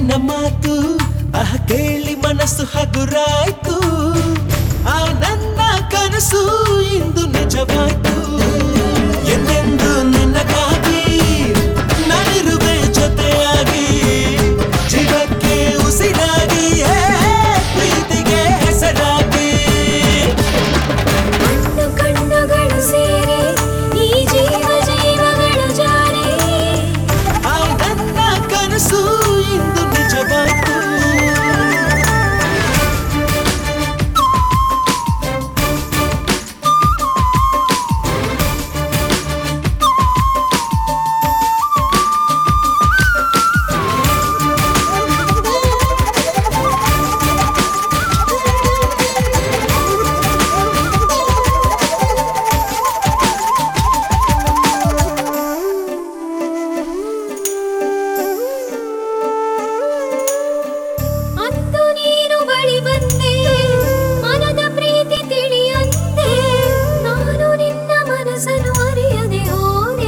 ನಿನ್ನ ಮಾತು ಆಹ ಕೇಳಿ ಮನಸ್ಸು ಹಗುರಾಯ್ತು ಆ ನನ್ನ ಕನಸು ಇಂದು ನಿಜವಾಯ್ತು ಎಂದೆಂದು ನಿನ್ನಗಾಗಿ ನಾನಿರುವೆ ಜೊತೆಯಾಗಿ ಜೀವಕ್ಕೆ ಉಸಿರಾಗಿ ಏ, ಪ್ರೀತಿಗೆ ಹೆಸರಾಗಿ ಕಣ್ಣು ಕಣ್ಣುಗಳು ಸೇರಿ ಈ ಜೀವ ಜೀವಗಳು ಜಾರಿ ಆ ನನ್ನ ಕನಸು ಇಂದು ನಿಜವಾಯ್ತು ಅಂದು ನೀನು ಬಳಿ ಬಂದೆ ಮನದ ಪ್ರೀತಿ ತಿಳಿಯಂದೆ ನಾನು ನಿನ್ನ ಮನಸ್ಸನ್ನು ಅರಿಯದೆ ಹೋದೆ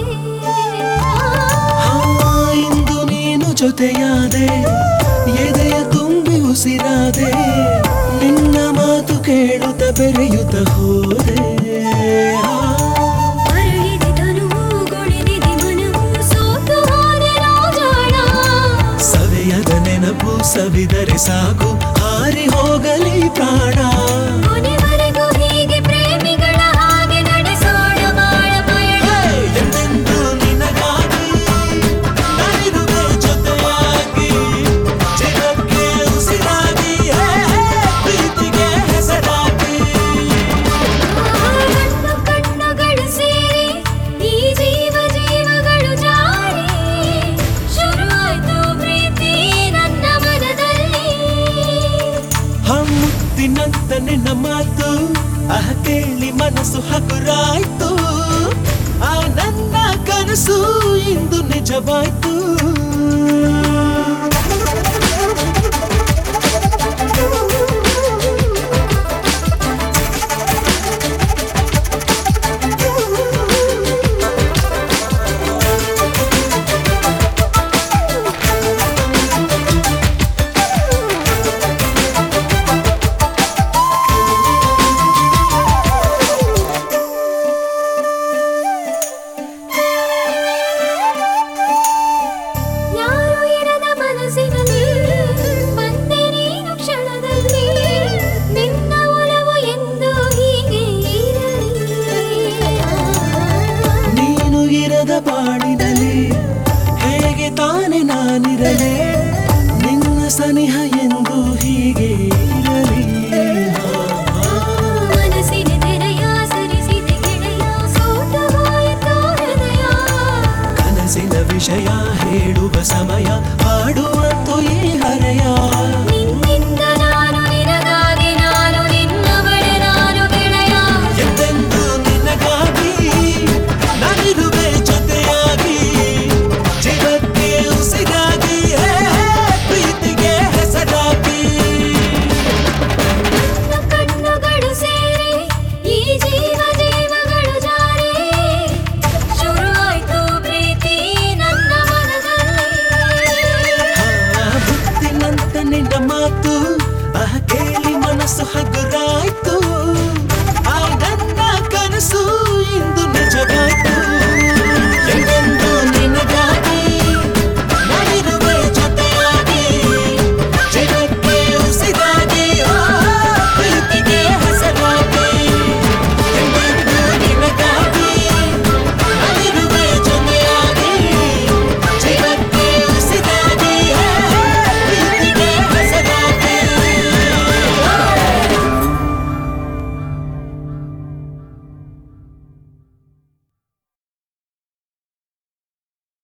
ಆ, ಇಂದು ನೀನು ಜೊತೆಯಾದೆ ಎದೆಯ ತುಂಬಿ ಉಸಿರಾದೆ ನಿನ್ನ ಮಾತು ಕೇಳುತ್ತ ಬೆರೆಯುತ್ತ ಹೋದೆ ಆ, ಅರಳಿದೆ ತನುವು ಗೊಳಿದಿದೆ ಮನವು ಸೋತು ಹೋದೆ ರಾಜಾಣ ಸವೆಯದ ನೆನಪು ಸವಿದರೆ ಸಾಕು ಹಾರಿ ಹೋಗಲಿ ಪ್ರಾಣ ಕೊನೆವರೆಗೂ ಹೀಗೆ ಪ್ರೇಮಿಗಳ ಹಾಗೆ ನಡೆಸೋಣ ಬಾಳ ಪಯಣ ಹೇ, ಎಂದೆಂದೂ ನಿನಗಾಗಿ ನಾನಿರುವೆ ಜೊತೆಯಾಗಿ ಜಗಕ್ಕೆ ಉಸಿರಾಗಿ ಹೇ, ಪ್ರೀತಿಗೆ ಹೆಸರಾಗಿ ಕಣ್ಣು ಕಣ್ಣುಗಳು ಸೇರಿ ಈ ಜೀವ ಜೀವಗಳು ಜಾರಿ ಶುರುವಾಯ್ತು ಪ್ರೀತಿ ನನ್ನ ಮನದಲ್ಲಿ ಮುತ್ತಿನಂತ ನಿನ್ನ ಮಾತು ಆಹ ಕೇಳಿ ಮನಸ್ಸು ಹಗುರಾಯ್ತು ಆ ನನ್ನ ಕನಸು ಇಂದು ನಿಜವಾಯ್ತು